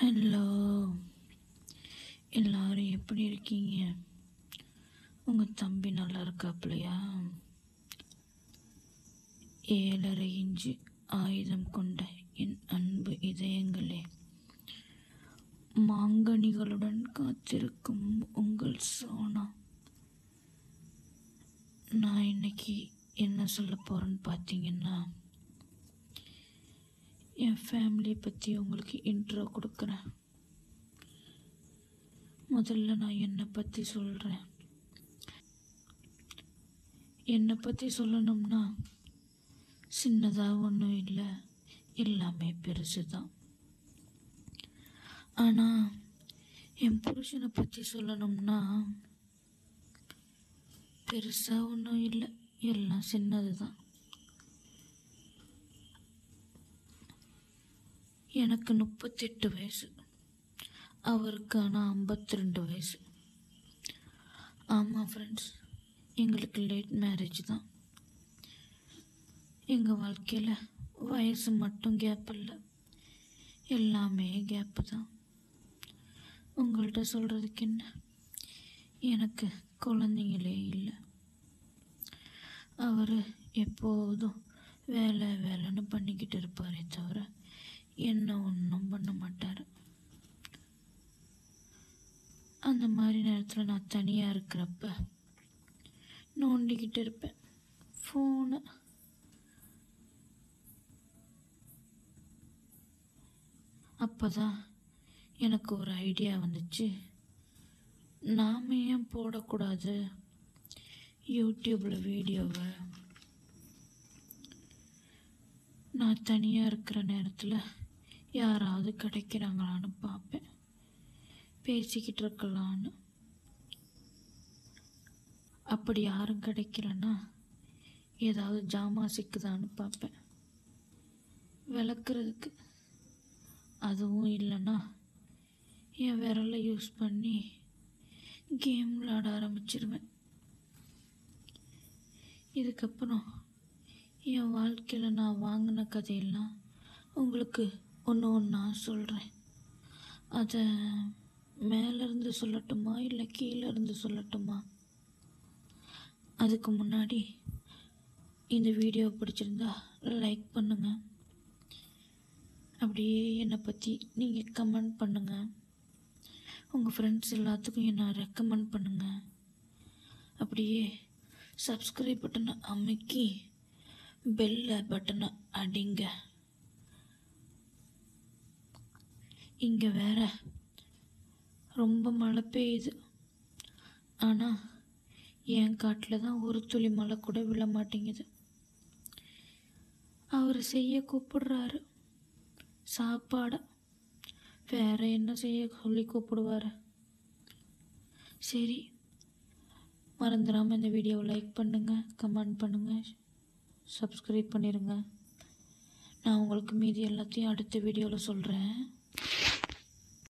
hello எல்லாரும் எப்படி இருக்கீங்க உங்கள் தம்பி நல்லா இருக்காப்லையா ஏழரை இன்ச்சு ஆயுதம் கொண்ட என் அன்பு இதயங்களே மாங்கனிகளுடன் காத்திருக்கும் உங்கள் சோனா நான் இன்னைக்கு என்ன சொல்ல போகிறேன்னு பார்த்தீங்கன்னா என் ஃபேமிலியை பற்றி உங்களுக்கு இன்ட்ரோ கொடுக்குறேன் முதல்ல நான் என்னை பற்றி சொல்கிறேன் என்னை பற்றி சொல்லணும்னா சின்னதாக ஒன்றும் இல்லை எல்லாமே பெருசு தான் ஆனால் என் புருஷனை பற்றி சொல்லணும்னா பெருசாக ஒன்றும் இல்லை எல்லாம் சின்னது தான் எனக்கு முப்பத்தெட்டு வயசு அவருக்கு ஆனால் ஐம்பத்தி ரெண்டு வயசு ஆமாம் ஃப்ரெண்ட்ஸ் எங்களுக்கு லேட் மேரேஜ் தான் எங்கள் வாழ்க்கையில் வயசு மட்டும் கேப் இல்லை எல்லாமே கேப்பு தான் உங்கள்கிட்ட சொல்கிறதுக்கு என்ன எனக்கு குழந்தைங்களே இல்லை அவர் எப்போதும் வேலை வேலைன்னு பண்ணிக்கிட்டு இருப்பாரே தவிர என்ன ஒன்றும் பண்ண மாட்டார் அந்த மாதிரி நேரத்தில் நான் தனியாக இருக்கிறப்ப நோண்டிக்கிட்டு இருப்பேன் ஃபோனு அப்போ தான் எனக்கு ஒரு ஐடியா வந்துச்சு நாம் ஏன் போடக்கூடாது யூடியூப்பில் வீடியோவை நான் தனியாக இருக்கிற நேரத்தில் யாராவது கிடைக்கிறாங்களான்னு பார்ப்பேன் பேசிக்கிட்டு இருக்கலான்னு அப்படி யாரும் கிடைக்கலன்னா ஏதாவது ஜாமான் சிக்குதான்னு பார்ப்பேன் விளக்குறதுக்கு அதுவும் இல்லைன்னா என் விரலை யூஸ் பண்ணி கேம் விளாட ஆரம்பிச்சிருவேன் இதுக்கப்புறம் என் வாழ்க்கையில் நான் வாங்கின கதையெல்லாம் உங்களுக்கு ஒன்று ஒன்றா சொல்கிறேன் அதை மேலேருந்து சொல்லட்டுமா இல்லை கீழே இருந்து சொல்லட்டுமா அதுக்கு முன்னாடி இந்த வீடியோ பிடிச்சிருந்தா லைக் பண்ணுங்கள் அப்படியே என்னை பற்றி நீங்கள் கமெண்ட் பண்ணுங்கள் உங்கள் ஃப்ரெண்ட்ஸ் எல்லாத்துக்கும் என்னை ரெக்கமெண்ட் பண்ணுங்கள் அப்படியே சப்ஸ்கிரைப் பட்டனை அமைக்கி பெல்ல பட்டனை அடிங்க இங்கே வேற ரொம்ப மழை பெய்யுது ஆனால் என் காட்டில் தான் ஒரு துளி மழை கூட விழ மாட்டேங்குது அவர் செய்ய கூப்பிடுறாரு சாப்பாடை வேற என்ன செய்ய சொல்லி கூப்பிடுவார் சரி மறந்துடாமல் இந்த வீடியோவை லைக் பண்ணுங்கள் கமெண்ட் பண்ணுங்கள் சப்ஸ்கிரைப் பண்ணிடுங்க நான் உங்களுக்கு மீதி எல்லாத்தையும் அடுத்த வீடியோவில் சொல்கிறேன்